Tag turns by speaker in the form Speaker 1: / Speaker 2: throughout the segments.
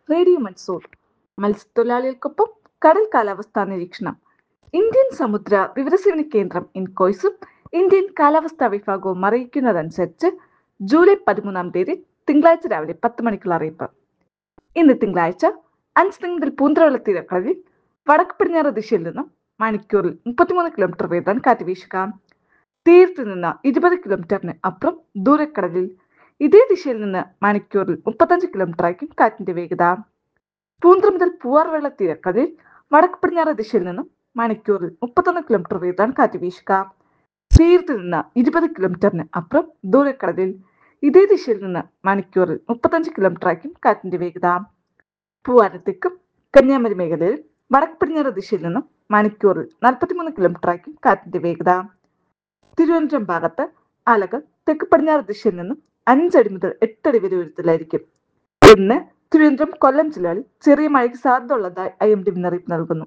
Speaker 1: radio monsoon മത്സ്യത്തൊഴിലാളികൾക്കൊപ്പം കടൽ കാലാവസ്ഥാ നിരീക്ഷണം ഇന്ത്യൻ സമുദ്ര വിവരസേവന കേന്ദ്രം ഇൻകോയ്സും ഇന്ത്യൻ കാലാവസ്ഥാ വിഭാഗവും അറിയിക്കുന്നതനുസരിച്ച് ജൂലൈ പതിമൂന്നാം തീയതി തിങ്കളാഴ്ച രാവിലെ പത്ത് മണിക്കുള്ള അറിയിപ്പ് ഇന്ന് തിങ്കളാഴ്ച അഞ്ച് മുതൽ പൂന്തറവെള്ള തീരക്കടലിൽ വടക്ക് പടിഞ്ഞാറ് ദിശയിൽ നിന്നും മണിക്കൂറിൽ മുപ്പത്തിമൂന്ന് കിലോമീറ്റർ വേഗം കാറ്റ് വീശുക തീരത്ത് നിന്ന് ഇരുപത് കിലോമീറ്ററിന് അപ്പുറം ദൂരക്കടലിൽ ഇതേ ദിശയിൽ നിന്ന് മണിക്കൂറിൽ മുപ്പത്തഞ്ച് കിലോമീറ്റർ ആയിരിക്കും കാറ്റിന്റെ വേഗത പൂന്തറ മുതൽ പൂവാർവെള്ള തീരക്കടലിൽ വടക്ക് പടിഞ്ഞാറ് ദിശയിൽ നിന്നും മണിക്കൂറിൽ മുപ്പത്തൊന്ന് കിലോമീറ്റർ വേഗം കാറ്റ് വീശുക തീരത്ത് നിന്ന് ഇരുപത് കിലോമീറ്ററിന് അപ്പുറം ദൂരക്കടലിൽ ഇതേ ദിശയിൽ നിന്ന് മണിക്കൂറിൽ മുപ്പത്തഞ്ച് കിലോമീറ്റർ ആയിരിക്കും കാറ്റിന്റെ വേഗത പൂവാരത്തേക്കും കന്യാകുമാരി മേഖലയിൽ വടക്ക് പടിഞ്ഞാറ് ദിശയിൽ നിന്നും മണിക്കൂറിൽ നാൽപ്പത്തിമൂന്ന് കിലോമീറ്റർ ആയിരിക്കും കാറ്റിന്റെ വേഗത തിരുവനന്തപുരം ഭാഗത്ത് അലകൾ തെക്ക് പടിഞ്ഞാറ് ദിശയിൽ നിന്നും അഞ്ചടി മുതൽ എട്ടടി വരെ ഉയരത്തിലായിരിക്കും ഇന്ന് തിരുവനന്തപുരം കൊല്ലം ജില്ലകളിൽ ചെറിയ മഴയ്ക്ക് സാധ്യത ഉള്ളതായി ഐ എം ഡി മുന്നറിയിപ്പ് നൽകുന്നു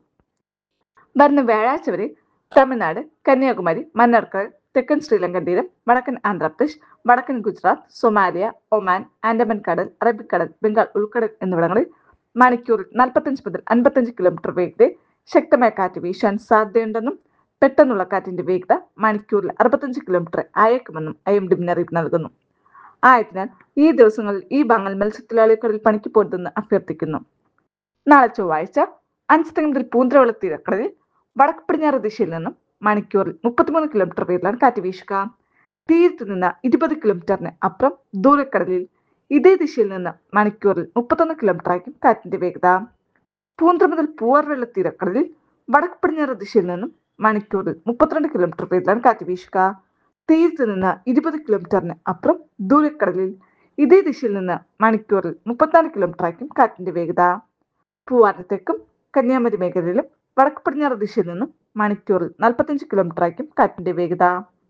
Speaker 1: വരുന്ന വ്യാഴാഴ്ച വരെ തമിഴ്നാട് കന്യാകുമാരി മന്നാർക്കാട് തെക്കൻ ശ്രീലങ്കൻ തീരം വടക്കൻ ആന്ധ്രാപ്രദേശ് വടക്കൻ ഗുജറാത്ത് സൊമാലിയ ഒമാൻ ആൻഡമാൻ കടൽ അറബിക്കടൽ ബംഗാൾ ഉൾക്കടൽ എന്നിവിടങ്ങളിൽ മണിക്കൂറിൽ നാൽപ്പത്തഞ്ച് മുതൽ അൻപത്തഞ്ച് കിലോമീറ്റർ വേഗതയിൽ ശക്തമായ കാറ്റ് വീശാൻ സാധ്യതയുണ്ടെന്നും പെട്ടെന്നുള്ള കാറ്റിന്റെ വേഗത മണിക്കൂറിൽ അറുപത്തഞ്ച് കിലോമീറ്റർ അയക്കുമെന്നും ഐ എം ഡി മുന്നറിയിപ്പ് നൽകുന്നു ആയതിനാൽ ഈ ദിവസങ്ങളിൽ ഈ ഭാഗങ്ങൾ മത്സ്യത്തൊഴിലാളികളിൽ പണിക്ക് പോരുതെന്ന് അഭ്യർത്ഥിക്കുന്നു നാളെ ചൊവ്വാഴ്ച അഞ്ച് മുതൽ പൂന്തറവെള്ള തീരക്കടലിൽ വടക്ക് പടിഞ്ഞാറ് ദിശയിൽ നിന്നും മണിക്കൂറിൽ മുപ്പത്തിമൂന്ന് കിലോമീറ്റർ വേഗത്തിലാണ് കാറ്റ് വീശുക തീരത്ത് നിന്ന് ഇരുപത് കിലോമീറ്ററിന് അപ്പുറം ദൂരക്കടലിൽ ഇതേ ദിശയിൽ നിന്ന് മണിക്കൂറിൽ മുപ്പത്തൊന്ന് കിലോമീറ്റർ ആയിരിക്കും കാറ്റിന്റെ വേഗത പൂന്തറ മുതൽ പൂവാർവെള്ള തീരക്കടലിൽ വടക്ക് പടിഞ്ഞാറ് ദിശയിൽ നിന്നും മണിക്കൂറിൽ മുപ്പത്തിരണ്ട് കിലോമീറ്റർ വേഗത്തിലാണ് കാറ്റ് വീശുക തീരത്ത് നിന്ന് ഇരുപത് കിലോമീറ്ററിന് അപ്പുറം ദൂരക്കടലിൽ ഇതേ ദിശയിൽ നിന്ന് മണിക്കൂറിൽ മുപ്പത്തിനാല് കിലോമീറ്റർ ആയിരിക്കും കാറ്റിന്റെ വേഗത പൂവാരത്തേക്കും കന്യാകുമാരി മേഖലയിലും വടക്ക് പടിഞ്ഞാറ് ദിശയിൽ നിന്നും മണിക്കൂറിൽ നാൽപ്പത്തഞ്ച് കിലോമീറ്റർ ആയിരിക്കും കാറ്റിന്റെ വേഗത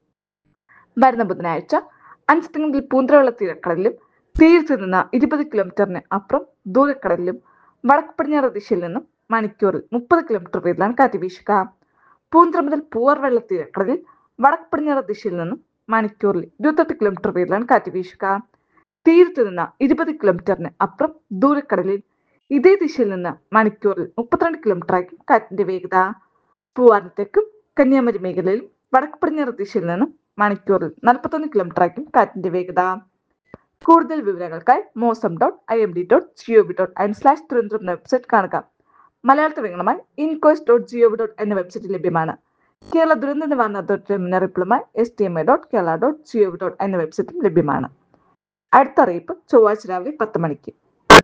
Speaker 1: വരുന്ന ബുധനാഴ്ച അഞ്ച് മുതൽ പൂന്തറവെള്ള തീരക്കടലിലും തീരത്ത് നിന്ന് ഇരുപത് കിലോമീറ്ററിന് അപ്പുറം ദൂരക്കടലിലും വടക്ക് പടിഞ്ഞാറ് ദിശയിൽ നിന്നും മണിക്കൂറിൽ മുപ്പത് കിലോമീറ്റർ വേഗത്തിലാണ് കാറ്റ് വീശുക പൂന്തറ മുതൽ പൂവാർവെള്ള തീരക്കടലിൽ വടക്ക് പടിഞ്ഞാറ് ദിശയിൽ നിന്നും മണിക്കൂറിൽ ഇരുപത്തെട്ട് കിലോമീറ്റർ വേഗത്തിലാണ് കാറ്റ് വീശുക തീരത്ത് നിന്ന് ഇരുപത് കിലോമീറ്ററിന് അപ്പുറം ദൂരക്കടലിൽ ഇതേ ദിശയിൽ നിന്ന് മണിക്കൂറിൽ മുപ്പത്തിരണ്ട് കിലോമീറ്റർ ആയിരിക്കും കാറ്റിന്റെ വേഗത പൂവാനത്തേക്കും കന്യാകുമാരി മേഖലയിലും വടക്ക് പടിഞ്ഞാറ് ദിശയിൽ നിന്നും മണിക്കൂറിൽ നാൽപ്പത്തൊന്ന് കിലോമീറ്റർ ആയിരിക്കും കാറ്റിന്റെ വേഗത കൂടുതൽ വിവരങ്ങൾക്കായി mausam dot I M D dot G O V dot in slash Thiruvananthapuram എന്ന വെബ്സൈറ്റ് കാണുക മലയാളത്തിൽ വിവരങ്ങളുമായി ഇൻകോയ്സ് ഡോട്ട് ജിഒവി ഡോട്ട് എന്ന വെബ്സൈറ്റ് ലഭ്യമാണ് കേരള ദുരന്ത നിവാരണ അതോറിറ്റിയുടെ മുന്നറിയിപ്പുകളുമായി S T M A dot Kerala dot G O V dot എന്ന വെബ്സൈറ്റും ലഭ്യമാണ് അടുത്ത അറിയിപ്പ് ചൊവ്വാഴ്ച രാവിലെ പത്ത് മണിക്ക്